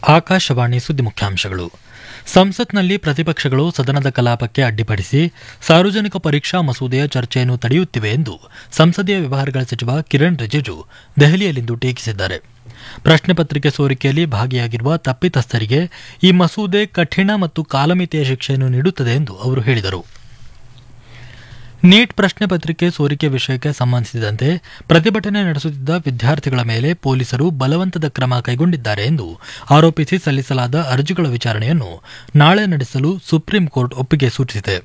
ಆಕಾಶವಾಣಿ ಸುದ್ದಿ ಮುಖ್ಯಾಂಶಗಳು ಸಂಸತ್ನಲ್ಲಿ ಪ್ರತಿಪಕ್ಷಗಳು ಸದನದ ಕಲಾಪಕ್ಕೆ ಅಡ್ಡಿಪಡಿಸಿ ಸಾರ್ವಜನಿಕ ಪರೀಕ್ಷಾ ಮಸೂದೆಯ ಚರ್ಚೆಯನ್ನು ತಡೆಯುತ್ತಿವೆ ಎಂದು ಸಂಸದೀಯ ವ್ಯವಹಾರಗಳ ಸಚಿವ ಕಿರಣ್ ರಿಜಿಜು ದೆಹಲಿಯಲ್ಲಿಂದು ಟೀಕಿಸಿದ್ದಾರೆ ಪ್ರಶ್ನೆ ಪತ್ರಿಕೆ ಸೋರಿಕೆಯಲ್ಲಿ ಭಾಗಿಯಾಗಿರುವ ತಪ್ಪಿತಸ್ಥರಿಗೆ ಈ ಮಸೂದೆ ಕಠಿಣ ಮತ್ತು ಕಾಲಮಿತಿಯ ಶಿಕ್ಷೆಯನ್ನು ನೀಡುತ್ತದೆ ಎಂದು ಅವರು ಹೇಳಿದರು ನೀಟ್ ಪ್ರಶ್ನೆ ಪತ್ರಿಕೆ ಸೋರಿಕೆ ವಿಷಯಕ್ಕೆ ಸಂಬಂಧಿಸಿದಂತೆ ಪ್ರತಿಭಟನೆ ನಡೆಸುತ್ತಿದ್ದ ವಿದ್ಯಾರ್ಥಿಗಳ ಮೇಲೆ ಪೊಲೀಸರು ಬಲವಂತದ ಕ್ರಮ ಕೈಗೊಂಡಿದ್ದಾರೆ ಎಂದು ಆರೋಪಿಸಿ ಸಲ್ಲಿಸಲಾದ ಅರ್ಜಿಗಳ ವಿಚಾರಣೆಯನ್ನು ನಾಳೆ ನಡೆಸಲು ಸುಪ್ರೀಂ ಕೋರ್ಟ್ ಒಪ್ಪಿಗೆ ಸೂಚಿಸಿದೆ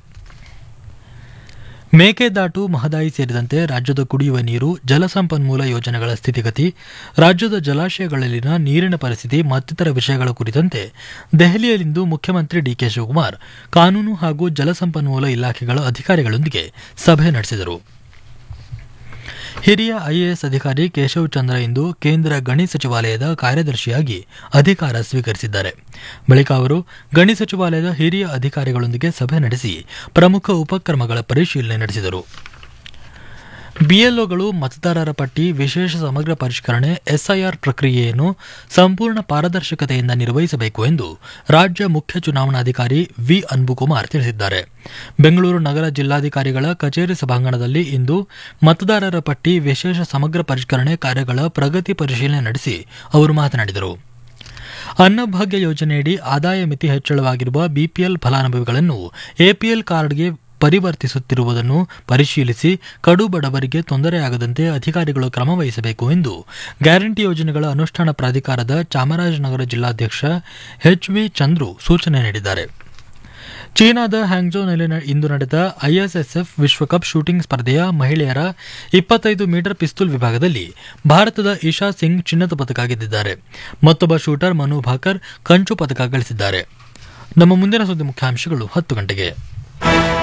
ಮೇಕೆದಾಟು ಮಹದಾಯಿ ಸೇರಿದಂತೆ ರಾಜ್ಯದ ಕುಡಿಯುವ ನೀರು ಜಲಸಂಪನ್ಮೂಲ ಯೋಜನೆಗಳ ಸ್ಥಿತಿಗತಿ ರಾಜ್ಯದ ಜಲಾಶಯಗಳಲ್ಲಿನ ನೀರಿನ ಪರಿಸ್ಥಿತಿ ಮತ್ತಿತರ ವಿಷಯಗಳ ಕುರಿತಂತೆ ದೆಹಲಿಯಲ್ಲಿಂದು ಮುಖ್ಯಮಂತ್ರಿ ಡಿಕೆ ಶಿವಕುಮಾರ್ ಕಾನೂನು ಹಾಗೂ ಜಲಸಂಪನ್ಮೂಲ ಇಲಾಖೆಗಳ ಅಧಿಕಾರಿಗಳೊಂದಿಗೆ ಸಭೆ ನಡೆಸಿದರು ಹಿರಿಯ ಐಎಎಸ್ ಅಧಿಕಾರಿ ಕೇಶವ್ ಚಂದ್ರ ಇಂದು ಕೇಂದ್ರ ಗಣಿ ಸಚಿವಾಲಯದ ಕಾರ್ಯದರ್ಶಿಯಾಗಿ ಅಧಿಕಾರ ಸ್ವೀಕರಿಸಿದ್ದಾರೆ ಬಳಿಕ ಅವರು ಗಣಿ ಸಚಿವಾಲಯದ ಹಿರಿಯ ಅಧಿಕಾರಿಗಳೊಂದಿಗೆ ಸಭೆ ನಡೆಸಿ ಪ್ರಮುಖ ಉಪಕ್ರಮಗಳ ಪರಿಶೀಲನೆ ನಡೆಸಿದರು ಬಿಎಲ್ಒಗಳು ಮತದಾರರ ಪಟ್ಟಿ ವಿಶೇಷ ಸಮಗ್ರ ಪರಿಷ್ಕರಣೆ ಎಸ್ಐಆರ್ ಪ್ರಕ್ರಿಯೆಯನ್ನು ಸಂಪೂರ್ಣ ಪಾರದರ್ಶಕತೆಯಿಂದ ನಿರ್ವಹಿಸಬೇಕು ಎಂದು ರಾಜ್ಯ ಮುಖ್ಯ ಚುನಾವಣಾಧಿಕಾರಿ ವಿ ಅನ್ಬುಕುಮಾರ್ ತಿಳಿಸಿದ್ದಾರೆ ಬೆಂಗಳೂರು ನಗರ ಜಿಲ್ಲಾಧಿಕಾರಿಗಳ ಕಚೇರಿ ಸಭಾಂಗಣದಲ್ಲಿ ಇಂದು ಮತದಾರರ ಪಟ್ಟಿ ವಿಶೇಷ ಸಮಗ್ರ ಪರಿಷ್ಕರಣೆ ಕಾರ್ಯಗಳ ಪ್ರಗತಿ ಪರಿಶೀಲನೆ ನಡೆಸಿ ಅವರು ಮಾತನಾಡಿದರು ಅನ್ನಭಾಗ್ಯ ಯೋಜನೆಯಡಿ ಆದಾಯ ಮಿತಿ ಹೆಚ್ಚಳವಾಗಿರುವ ಬಿಪಿಎಲ್ ಫಲಾನುಭವಿಗಳನ್ನು ಎಪಿಎಲ್ ಕಾರ್ಡ್ಗೆ ಪರಿವರ್ತಿಸುತ್ತಿರುವುದನ್ನು ಪರಿಶೀಲಿಸಿ ಕಡು ಬಡವರಿಗೆ ತೊಂದರೆಯಾಗದಂತೆ ಅಧಿಕಾರಿಗಳು ಕ್ರಮ ವಹಿಸಬೇಕು ಎಂದು ಗ್ಯಾರಂಟಿ ಯೋಜನೆಗಳ ಅನುಷ್ಠಾನ ಪ್ರಾಧಿಕಾರದ ಚಾಮರಾಜನಗರ ಜಿಲ್ಲಾಧ್ಯಕ್ಷ ಎಚ್ ವಿ ಚಂದ್ರು ಸೂಚನೆ ನೀಡಿದ್ದಾರೆ ಚೀನಾದ ಹ್ಯಾಂಗ್ಜೋನಲ್ಲಿ ಇಂದು ನಡೆದ ಐಎಸ್ಎಸ್ಎಫ್ ವಿಶ್ವಕಪ್ ಶೂಟಿಂಗ್ ಸ್ಪರ್ಧೆಯ ಮಹಿಳೆಯರ ಇಪ್ಪತ್ತೈದು ಮೀಟರ್ ಪಿಸ್ತೂಲ್ ವಿಭಾಗದಲ್ಲಿ ಭಾರತದ ಇಶಾ ಸಿಂಗ್ ಚಿನ್ನದ ಪದಕ ಗೆದ್ದಿದ್ದಾರೆ ಮತ್ತೊಬ್ಬ ಶೂಟರ್ ಮನು ಭಾಕರ್ ಕಂಚು ಪದಕ ಗಳಿಸಿದ್ದಾರೆ ನಮ್ಮ ಮುಂದಿನ ಸುದ್ದಿ ಮುಖ್ಯಾಂಶಗಳು ಹತ್ತು ಗಂಟೆಗೆ